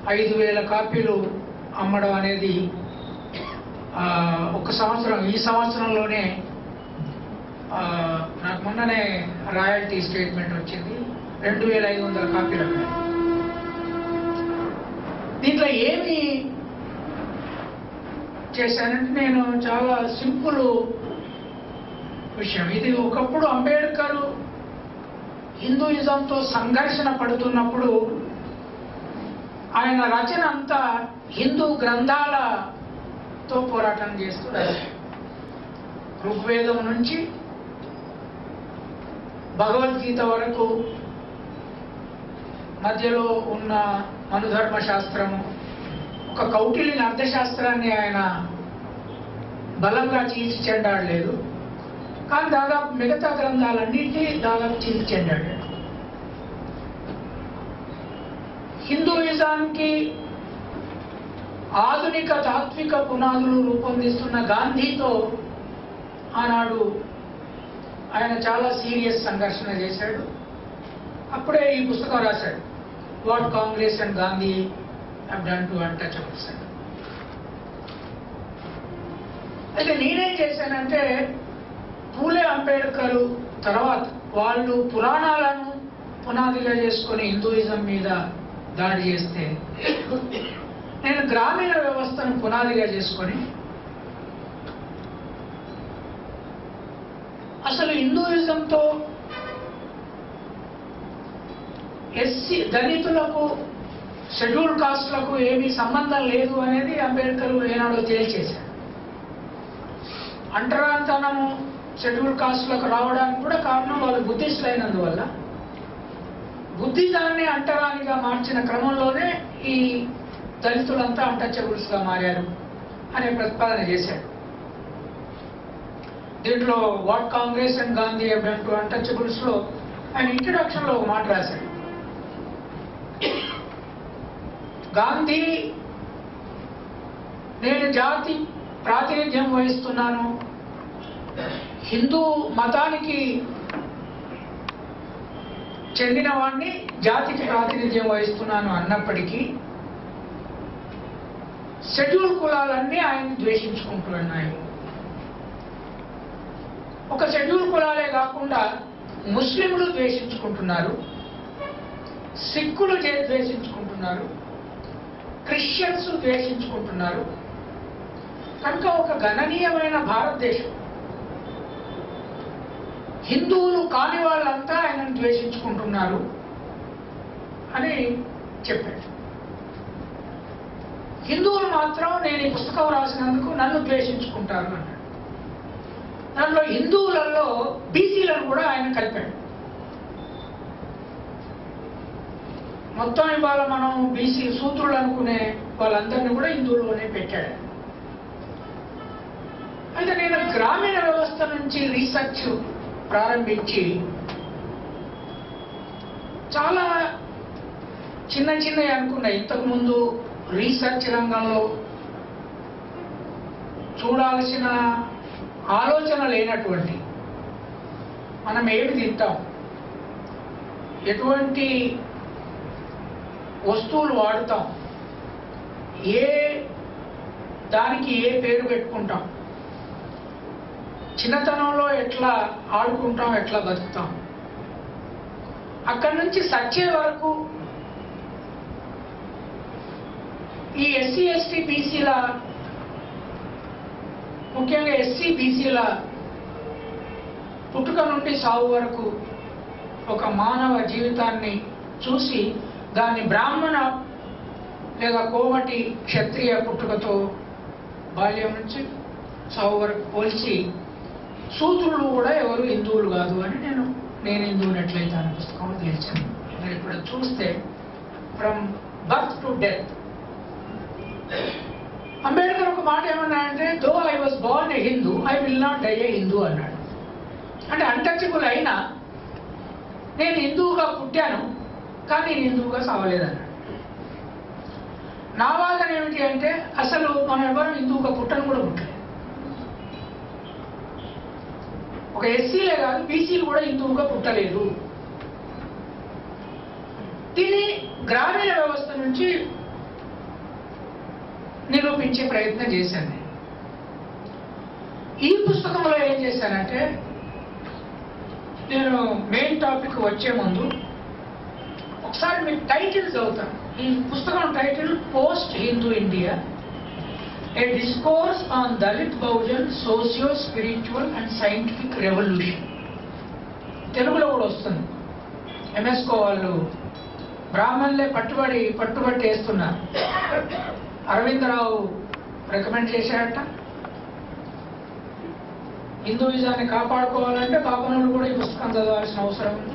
ఐదు వేల కాపీలు అమ్మడం అనేది ఆ, ఒక సంవత్సరం ఈ సంవత్సరంలోనే ఆ, నాకు మొన్ననే రాయల్టీ స్టేట్మెంట్ వచ్చింది రెండు వేల ఐదు వందల కాపీలు అమ్మాయి. దీంట్లో ఏమి చేశానంటే నేను చాలా సింపుల్ విషయం ఇది ఒకప్పుడు అంబేద్కర్ హిందూయిజంతో సంఘర్షణ పడుతున్నప్పుడు ఆయన రచన అంతా హిందూ గ్రంథాలతో పోరాటం చేస్తూ రాశాడు ఋగ్వేదం నుంచి భగవద్గీత వరకు మధ్యలో ఉన్న మనుధర్మ శాస్త్రము ఒక కౌటిల్యని అర్థశాస్త్రాన్ని ఆయన బలంగా చీల్చి చెండాడలేదు కానీ దాదాపు మిగతా గ్రంథాలన్నింటినీ దాదాపు చీల్చి చెండాడు హిందూయిజానికి ఆధునిక తాత్విక పునాదులు రూపొందిస్తున్న గాంధీతో ఆనాడు ఆయన చాలా సీరియస్ సంఘర్షణ చేశాడు అప్పుడే ఈ పుస్తకం రాశాడు what Congress and Gandhi have done to untouchables అని అయితే నేనేం చేశానంటే పూలే అంబేద్కర్ తర్వాత వాళ్ళు పురాణాలను పునాదిగా చేసుకొని హిందూయిజం మీద దాడి చేస్తే నేను గ్రామీణ వ్యవస్థను పునాదిగా చేసుకొని అసలు హిందూయిజంతో ఎస్సీ దళితులకు షెడ్యూల్ కాస్ట్లకు ఏమీ సంబంధం లేదు అనేది అంబేద్కర్ ఏనాడో తేల్చేశాడు అంటరాంతనము షెడ్యూల్ కాస్ట్లకు రావడానికి కూడా కారణం వాళ్ళు బుద్ధిస్టులు అయినందువల్ల బుద్ధిజాన్ని అంటరానిగా మార్చిన క్రమంలోనే ఈ దళితులంతా అన్టచబుల్స్ గా మారారు అనే ప్రతిపాదన చేశాడు దీంట్లో what Congress and Gandhi to untouchables లో ఆయన ఇంట్రడక్షన్ లో ఒక మాట రాశాడు గాంధీ నేను జాతి ప్రాతినిధ్యం వహిస్తున్నాను హిందూ మతానికి చెందిన వాడిని జాతికి ప్రాతినిధ్యం వహిస్తున్నాను అన్నప్పటికీ షెడ్యూల్ కులాలన్నీ ఆయన ద్వేషించుకుంటున్నాయి ఒక షెడ్యూల్ కులాలే కాకుండా ముస్లింలు ద్వేషించుకుంటున్నారు సిక్కులు చే- ద్వేషించుకుంటున్నారు క్రిస్టియన్స్ ద్వేషించుకుంటున్నారు కనుక ఒక గణనీయమైన భారతదేశం హిందువులు కాని వాళ్ళంతా ఆయనను ద్వేషించుకుంటున్నారు అని చెప్పాడు హిందువులు మాత్రం నేను ఈ పుస్తకం రాసినందుకు నన్ను ద్వేషించుకుంటారు అన్నాడు దాంట్లో హిందువులలో బీసీలను కూడా ఆయన కలిపాడు మొత్తం ఇవాళ మనం బీసీ సూత్రులు అనుకునే వాళ్ళందరినీ కూడా హిందువుల్లోనే పెట్టాడు అయితే నేను గ్రామీణ వ్యవస్థ నుంచి రీసెర్చ్ ప్రారంభించి చాలా చిన్న చిన్నవి అనుకున్నా ఇంతకుముందు రీసెర్చ్ రంగంలో చూడాల్సిన ఆలోచన లేనటువంటి మనం ఏమి తింటాం ఎటువంటి వస్తువులు వాడుతాం ఏ దానికి ఏ పేరు పెట్టుకుంటాం చిన్నతనంలో ఎట్లా ఆడుకుంటాం ఎట్లా బతుకుతాం అక్కడి నుంచి సచ్చే వరకు ఈ ఎస్సీ ఎస్టీ బీసీల ముఖ్యంగా ఎస్సీ బీసీల పుట్టుక నుండి సావు వరకు ఒక మానవ జీవితాన్ని చూసి దాన్ని బ్రాహ్మణ లేదా కోమటి క్షత్రియ పుట్టుకతో బాల్యం నుంచి సావు వరకు పోల్చి సూత్రులు కూడా ఎవరు హిందువులు కాదు అని నేను నేను హిందువుని ఎట్లయితే అనే పుస్తకంలో తేల్చాను మీరు ఇప్పుడు చూస్తే from birth to death Ambedkar ఒక మాట ఏమన్నాడంటే though I was born a Hindu I will not die a Hindu అన్నాడు అంటే అన్టచబుల్ అయినా నేను హిందువుగా పుట్టాను కానీ నేను హిందువుగా సావలేదన్నాడు నా వాదన ఏమిటి అంటే అసలు మనం ఎవరు హిందువుగా పుట్టను కూడా పుట్టలేదు ఒక ఎస్సీలే కాదు బీసీలు కూడా హిందువుగా పుట్టలేదు దీన్ని గ్రామీణ వ్యవస్థ నుంచి నిరూపించే ప్రయత్నం చేశాను నేను ఈ పుస్తకంలో ఏం చేశానంటే నేను మెయిన్ టాపిక్ వచ్చే ముందు ఒకసారి మీకు టైటిల్ చదువుతాను ఈ పుస్తకం title post Hindu India a discourse on Dalit Bahujan socio spiritual and scientific revolution తెలుగులో కూడా వస్తుంది ఎంఎస్కో వాళ్ళు బ్రాహ్మణులే పట్టుబడి పట్టుబట్టి వేస్తున్నారు అరవిందరావు రికమెండ్ చేశారట హిందూయిజాన్ని కాపాడుకోవాలంటే బాపనులు కూడా ఈ పుస్తకం చదవాల్సిన అవసరం ఉంది